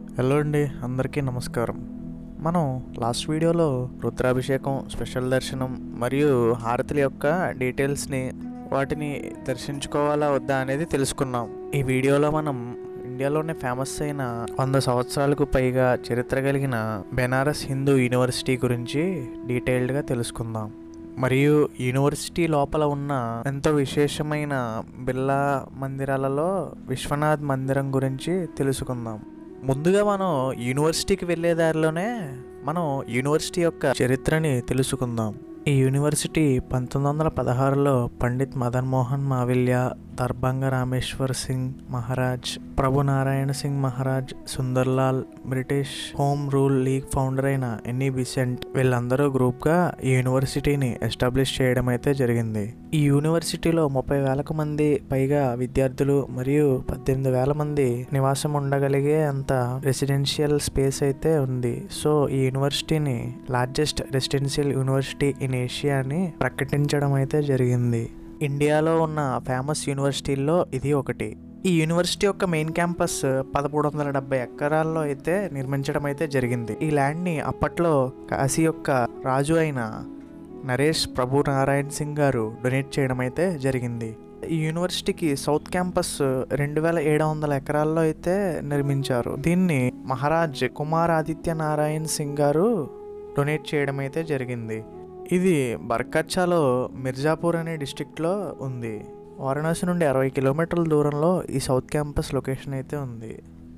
Hello అండి అందరికీ నమస్కారం మనం లాస్ట్ వీడియోలో రుద్రాభిషేకం స్పెషల్ దర్శనం మరియు హారతుల యొక్క డీటెయిల్స్ని వాటిని దర్శించుకోవాలా వద్దా అనేది తెలుసుకున్నాం ఈ వీడియోలో మనం ఇండియాలోనే ఫేమస్ అయిన వంద సంవత్సరాలకు పైగా చరిత్ర కలిగిన బెనారస్ హిందూ యూనివర్సిటీ గురించి డీటెయిల్డ్గా తెలుసుకుందాం మరియు యూనివర్సిటీ లోపల ఉన్న ఎంతో విశేషమైన బిర్లా మందిరాలలో విశ్వనాథ్ మందిరం గురించి తెలుసుకుందాం ముందుగా మనం యూనివర్సిటీకి వెళ్ళే దారిలోనే మనం యూనివర్సిటీ యొక్క చరిత్రని తెలుసుకుందాం ఈ యూనివర్సిటీ పంతొమ్మిది వందల పదహారులో Pandit Madan Mohan Malaviya Darbhanga Rameshwar Singh Maharaj Prabhu Narayan Singh Maharaj Sundarlal British home rule league founder అయిన ఎన్ని బిసెంట్ వీళ్ళందరూ గ్రూప్గా ఈ యూనివర్సిటీని ఎస్టాబ్లిష్ చేయడం అయితే జరిగింది ఈ యూనివర్సిటీలో ముప్పై వేలకు మంది పైగా విద్యార్థులు మరియు పద్దెనిమిది వేల మంది నివాసం ఉండగలిగే అంత రెసిడెన్షియల్ స్పేస్ అయితే ఉంది సో ఈ యూనివర్సిటీని largest residential university in Asia అని ప్రకటించడం అయితే జరిగింది ఇండియాలో ఉన్న ఫేమస్ యూనివర్సిటీల్లో ఇది ఒకటి ఈ యూనివర్సిటీ యొక్క మెయిన్ క్యాంపస్ పదమూడు వందల డెబ్బై ఎకరాల్లో అయితే నిర్మించడం అయితే జరిగింది ఈ ల్యాండ్ని అప్పట్లో కాశీ యొక్క రాజు అయిన నరేష్ ప్రభు నారాయణ్ సింగ్ గారు డొనేట్ చేయడం అయితే జరిగింది ఈ యూనివర్సిటీకి సౌత్ క్యాంపస్ రెండు వేల ఏడు వందల ఎకరాల్లో అయితే నిర్మించారు దీన్ని మహారాజ్ కుమార్ ఆదిత్య నారాయణ్ సింగ్ గారు డొనేట్ చేయడం అయితే జరిగింది ఇది బర్కచ్చాలో మిర్జాపూర్ అనే డిస్టిక్లో ఉంది వారణాసి నుండి అరవై కిలోమీటర్ల దూరంలో ఈ సౌత్ క్యాంపస్ లొకేషన్ అయితే ఉంది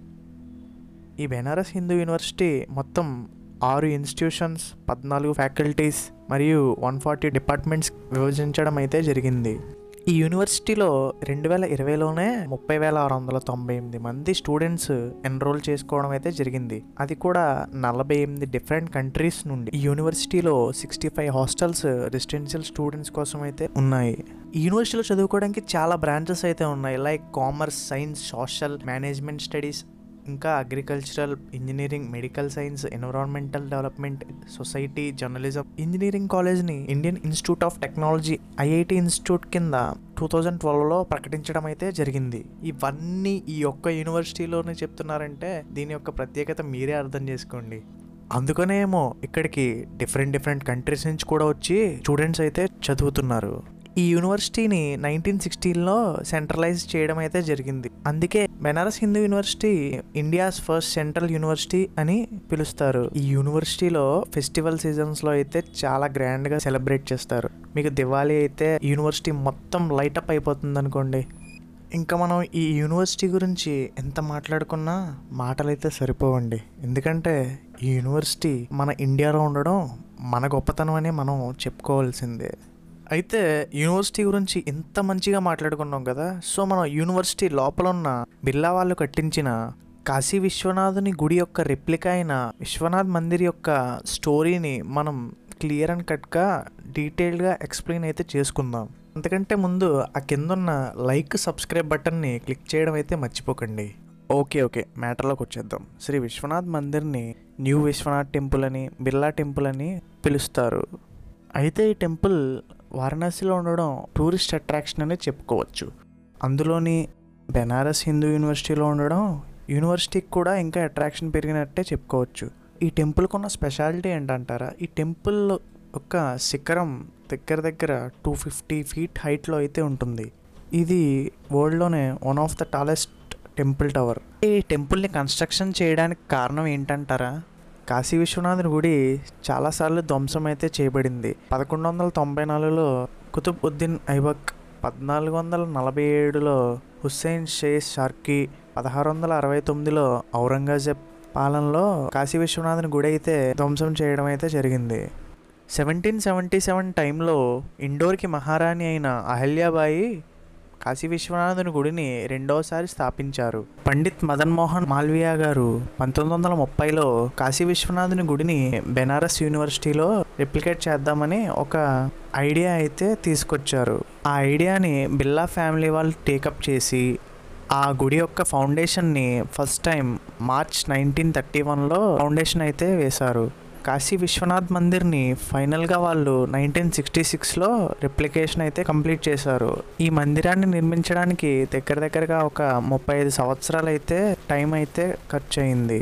ఈ బెనారస్ హిందూ యూనివర్సిటీ మొత్తం ఆరు ఇన్స్టిట్యూషన్స్ పద్నాలుగు ఫ్యాకల్టీస్ మరియు వన్ ఫార్టీ డిపార్ట్మెంట్స్ విభజించడం అయితే జరిగింది ఈ యూనివర్సిటీలో రెండు వేల ఇరవైలోనే ముప్పై వేల ఆరు వందల తొంభై ఎనిమిది మంది స్టూడెంట్స్ ఎన్రోల్ చేసుకోవడం అయితే జరిగింది అది కూడా నలభై ఎనిమిది డిఫరెంట్ కంట్రీస్ నుండి ఈ యూనివర్సిటీలో sixty five hostels residential students కోసం అయితే ఉన్నాయి ఈ యూనివర్సిటీలో చదువుకోవడానికి చాలా బ్రాంచెస్ అయితే ఉన్నాయి like commerce science social management studies ఇంకా agricultural engineering medical science environmental development society journalism engineering కాలేజ్ని Indian Institute of Technology IIT institute కింద టూ థౌజండ్ ట్వెల్వ్లో ప్రకటించడం అయితే జరిగింది ఇవన్నీ ఈ ఒక్క యూనివర్సిటీలోనే చెప్తున్నారంటే దీని యొక్క ప్రత్యేకత మీరే అర్థం చేసుకోండి అందుకనేమో ఇక్కడికి డిఫరెంట్ డిఫరెంట్ కంట్రీస్ నుంచి కూడా వచ్చి స్టూడెంట్స్ అయితే చదువుతున్నారు ఈ యూనివర్సిటీని నైన్టీన్ సిక్స్టీన్లో సెంట్రలైజ్ చేయడం అయితే జరిగింది అందుకే Banaras Hindu university India's first central university అని పిలుస్తారు ఈ యూనివర్సిటీలో ఫెస్టివల్ సీజన్స్లో అయితే చాలా గ్రాండ్గా సెలబ్రేట్ చేస్తారు మీకు దివాళీ అయితే యూనివర్సిటీ మొత్తం లైటప్ అయిపోతుంది అనుకోండి ఇంకా మనం ఈ యూనివర్సిటీ గురించి ఎంత మాట్లాడుకున్నా మాటలైతే సరిపోవండి ఎందుకంటే ఈ యూనివర్సిటీ మన ఇండియాలో ఉండడం మన గొప్పతనం అని మనం చెప్పుకోవాల్సిందే అయితే యూనివర్సిటీ గురించి ఇంత మంచిగా మాట్లాడుకున్నాం కదా సో మనం యూనివర్సిటీ లోపల ఉన్న బిర్లా వాళ్ళు కట్టించిన కాశీ విశ్వనాథుని గుడి యొక్క రెప్లికా అయిన విశ్వనాథ్ మందిర్ యొక్క స్టోరీని మనం క్లియర్ అండ్ కట్గా డీటెయిల్డ్గా ఎక్స్ప్లెయిన్ అయితే చేసుకుందాం అంతకంటే ముందు ఆ కింద ఉన్న లైక్ సబ్స్క్రైబ్ బటన్ని క్లిక్ చేయడం అయితే మర్చిపోకండి ఓకే ఓకే మ్యాటర్లోకి వచ్చేద్దాం శ్రీ విశ్వనాథ్ మందిర్ని న్యూ విశ్వనాథ్ టెంపుల్ అని బిర్లా టెంపుల్ అని పిలుస్తారు అయితే ఈ టెంపుల్ వారణాసిలో ఉండడం టూరిస్ట్ అట్రాక్షన్ అని చెప్పుకోవచ్చు అందులోని బెనారస్ హిందూ యూనివర్సిటీలో ఉండడం యూనివర్సిటీకి కూడా ఇంకా అట్రాక్షన్ పెరిగినట్టే చెప్పుకోవచ్చు ఈ టెంపుల్కి ఉన్న స్పెషాలిటీ ఏంటంటారా ఈ టెంపుల్ యొక్క శిఖరం దగ్గర దగ్గర టూ ఫిఫ్టీ ఫీట్ హైట్లో అయితే ఉంటుంది ఇది వరల్డ్లోనే one of the tallest temple tower ఈ టెంపుల్ని కన్స్ట్రక్షన్ చేయడానికి కారణం ఏంటంటారా కాశీ విశ్వనాథుని గుడి చాలాసార్లు ధ్వంసం అయితే చేయబడింది పదకొండు వందల తొంభై నాలుగులో కుతుబ్ ఉద్దీన్ ఐబక్ పద్నాలుగు వందల నలభై ఏడులో హుస్సేన్ షేస్ షార్కీ పదహారు వందల అరవై తొమ్మిదిలో ఔరంగజేబ్ పాలనలో కాశీ విశ్వనాథుని గుడి అయితే ధ్వంసం చేయడం అయితే జరిగింది సెవెంటీన్ సెవెంటీ సెవెన్ టైంలో ఇండోర్కి మహారాణి అయిన అహల్యాబాయి కాశీ విశ్వనాథుని గుడిని రెండవసారి స్థాపించారు పండిత్ మదన్ మోహన్ మాల్వియా గారు పంతొమ్మిది వందల ముప్పైలో కాశీ విశ్వనాథుని గుడిని బెనారస్ యూనివర్సిటీలో రిప్లికేట్ చేద్దామని ఒక ఐడియా అయితే తీసుకొచ్చారు ఆ ఐడియాని బిర్లా ఫ్యామిలీ వాళ్ళు టేకప్ చేసి ఆ గుడి యొక్క ఫౌండేషన్ని first time March nineteen thirty వన్లో ఫౌండేషన్ అయితే వేశారు కాశీ విశ్వనాథ్ మందిర్ని ఫైనల్గా వాళ్ళు నైన్టీన్ సిక్స్టీ సిక్స్లో రిప్లికేషన్ అయితే కంప్లీట్ చేశారు ఈ మందిరాన్ని నిర్మించడానికి దగ్గర దగ్గరగా ఒక ముప్పై ఐదు సంవత్సరాలు అయితే టైం అయితే ఖర్చు అయింది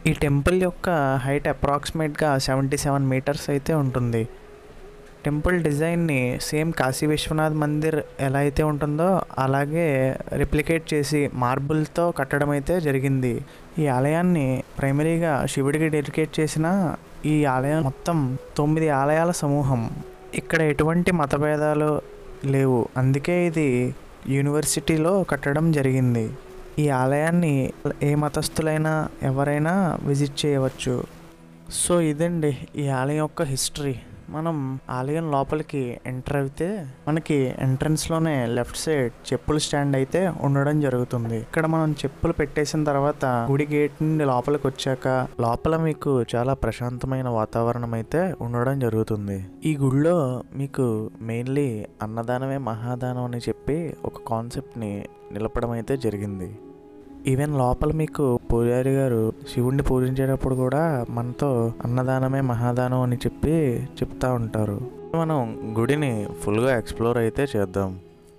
ఈ టెంపుల్ యొక్క హైట్ అప్రాక్సిమేట్గా సెవెంటీ సెవెన్ మీటర్స్ అయితే ఉంటుంది టెంపుల్ డిజైన్ని సేమ్ కాశీ విశ్వనాథ్ మందిర్ ఎలా అయితే ఉంటుందో అలాగే రిప్లికేట్ చేసి మార్బుల్తో కట్టడం అయితే జరిగింది ఈ ఆలయాన్ని ప్రైమరీగా శివుడికి డెడికేట్ చేసిన ఈ ఆలయం మొత్తం తొమ్మిది ఆలయాల సమూహం ఇక్కడ ఎటువంటి మతభేదాలు లేవు అందుకే ఇది యూనివర్సిటీలో కట్టడం జరిగింది ఈ ఆలయాన్ని ఏ మతస్థులైనా ఎవరైనా విజిట్ చేయవచ్చు సో ఇదండి ఈ ఆలయం యొక్క హిస్టరీ మనం ఆలయం లోపలికి ఎంటర్ అయితే మనకి ఎంట్రన్స్లోనే లెఫ్ట్ సైడ్ చెప్పుల స్టాండ్ అయితే ఉండడం జరుగుతుంది ఇక్కడ మనం చెప్పులు పెట్టేసిన తర్వాత గుడి గేట్ నుండి లోపలికి వచ్చాక లోపల మీకు చాలా ప్రశాంతమైన వాతావరణం అయితే ఉండడం జరుగుతుంది ఈ గుడిలో మీకు మెయిన్లీ అన్నదానమే మహాదానం అని చెప్పి ఒక కాన్సెప్ట్ని నిలపడం అయితే జరిగింది ఈవెన్ లోపల మీకు పూజారి గారు శివుణ్ణి పూజించేటప్పుడు కూడా మనతో అన్నదానమే మహాదానం అని చెప్పి చెప్తా ఉంటారు మనం గుడిని ఫుల్గా ఎక్స్ప్లోర్ అయితే చేద్దాం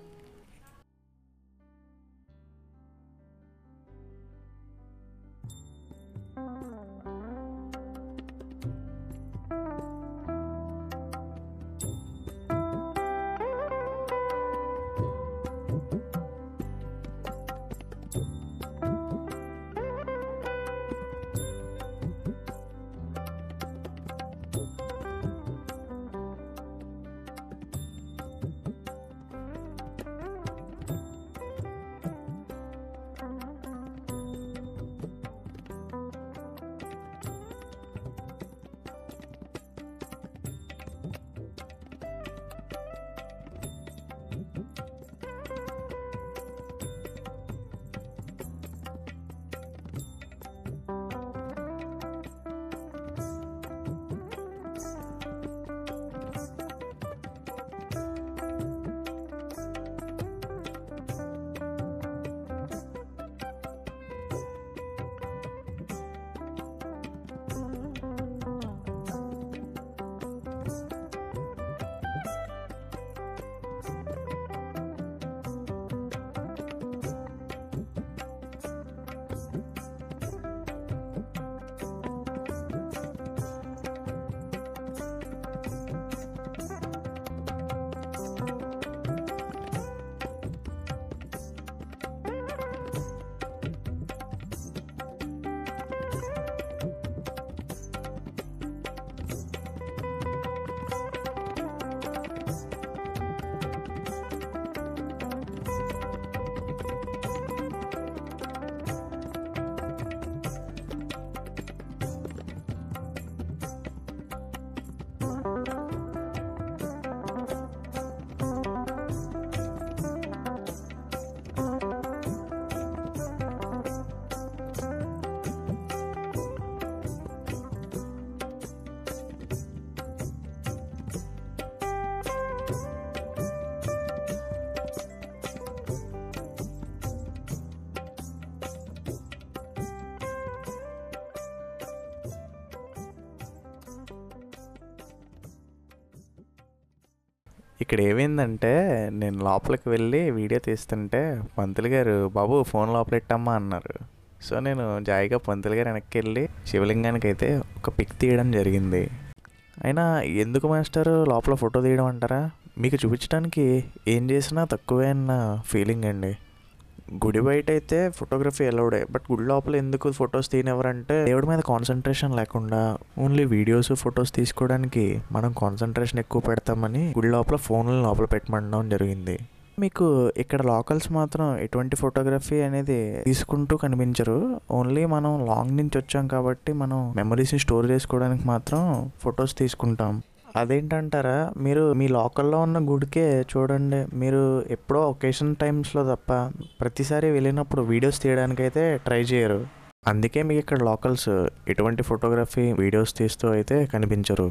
ఇక్కడ ఏమైందంటే నేను లోపలికి వెళ్ళి వీడియో తీస్తుంటే పంతులు గారు బాబు ఫోన్ లోపల పెట్టమ్మా అన్నారు సో నేను జాయిగా పంతులు గారు వెనక్కి వెళ్ళి శివలింగానికి అయితే ఒక పిక్ తీయడం జరిగింది అయినా ఎందుకు మాస్టర్ లోపల ఫోటో తీయడం అంటారా మీకు చూపించడానికి ఏం చేసినా తక్కువే అన్న ఫీలింగ్ అండి గుడి బయట అయితే ఫోటోగ్రఫీ అలౌడే బట్ గుడి లోపల ఎందుకు ఫొటోస్ తీయనివ్వరంటే దేవుడి మీద కాన్సన్ట్రేషన్ లేకుండా ఓన్లీ వీడియోస్ ఫొటోస్ తీసుకోవడానికి మనం కాన్సన్ట్రేషన్ ఎక్కువ పెడతామని గుడి లోపల ఫోన్లు లోపల పెట్టమనడం జరిగింది మీకు ఇక్కడ లోకల్స్ మాత్రం ఎటువంటి ఫోటోగ్రఫీ అనేది తీసుకుంటూ కనిపించరు ఓన్లీ మనం లాంగ్ నుంచి వచ్చాం కాబట్టి మనం మెమరీస్ని స్టోర్ చేసుకోవడానికి మాత్రం ఫొటోస్ తీసుకుంటాం అదేంటంటారా మీరు మీ లోకల్లో ఉన్న గుడికే చూడండి మీరు ఎప్పుడో ఒకేషన్ టైమ్స్లో తప్ప ప్రతిసారి వెళ్ళినప్పుడు వీడియోస్ తీయడానికైతే ట్రై చేయరు అందుకే మీకు ఇక్కడ లోకల్స్ ఎటువంటి ఫోటోగ్రఫీ వీడియోస్ తీస్తూ అయితే కనిపించరు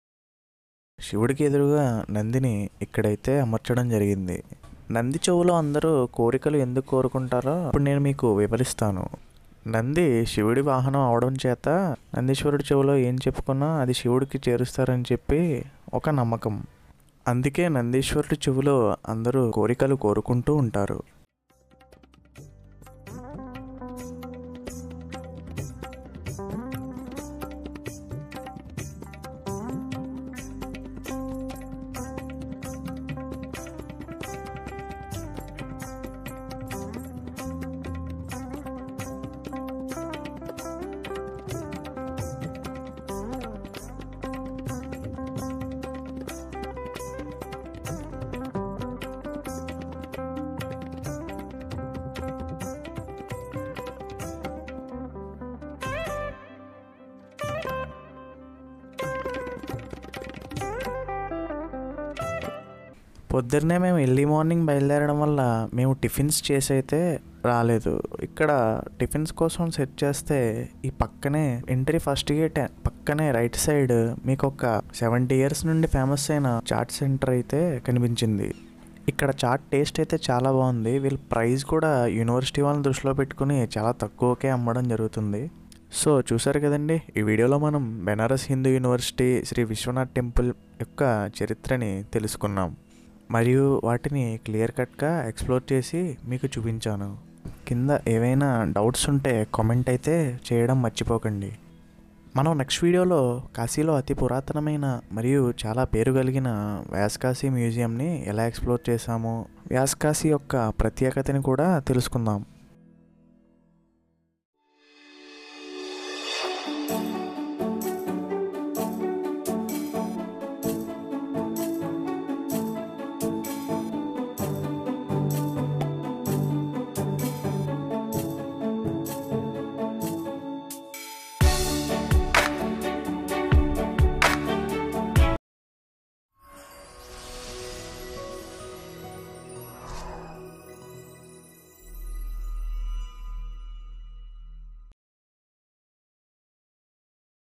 శివుడికి ఎదురుగా నందిని ఇక్కడైతే అమర్చడం జరిగింది నంది చెవులో అందరూ కోరికలు ఎందుకు కోరుకుంటారో ఇప్పుడు నేను మీకు వివరిస్తాను నంది శివుడి వాహనం అవడం చేత నందీశ్వరుడి చెవులో ఏం చెప్పుకున్నా అది శివుడికి చేరుస్తారని చెప్పి ఒక నమ్మకం అందుకే నందీశ్వరుడి చెవులో అందరూ కోరికలు కోరుకుంటూ ఉంటారు Thank you. పొద్దున్నే మేము ఎర్లీ మార్నింగ్ బయలుదేరడం వల్ల మేము టిఫిన్స్ చేసి అయితే రాలేదు ఇక్కడ టిఫిన్స్ కోసం సెట్ చేస్తే ఈ పక్కనే ఎంట్రీ ఫస్ట్ గేట్ పక్కనే రైట్ సైడ్ మీకు ఒక సెవెంటీ ఇయర్స్ నుండి ఫేమస్ అయిన చాట్ సెంటర్ అయితే కనిపించింది ఇక్కడ చాట్ టేస్ట్ అయితే చాలా బాగుంది వీళ్ళ ప్రైస్ కూడా యూనివర్సిటీ వాళ్ళని దృష్టిలో పెట్టుకుని చాలా తక్కువకే అమ్మడం జరుగుతుంది సో చూసారు కదండి ఈ వీడియోలో మనం బెనారస్ హిందూ యూనివర్సిటీ శ్రీ విశ్వనాథ్ టెంపుల్ యొక్క చరిత్రని తెలుసుకున్నాం మరియు వాటిని క్లియర్ కట్గా ఎక్స్ప్లోర్ చేసి మీకు చూపించాను కింద ఏవైనా డౌట్స్ ఉంటే కామెంట్ అయితే చేయడం మర్చిపోకండి మనం నెక్స్ట్ వీడియోలో కాశీలో అతి పురాతనమైన మరియు చాలా పేరు కలిగిన వ్యాసకాశీ మ్యూజియంని ఎలా ఎక్స్ప్లోర్ చేశామో వ్యాసకాశీ యొక్క ప్రత్యేకతని కూడా తెలుసుకుందాం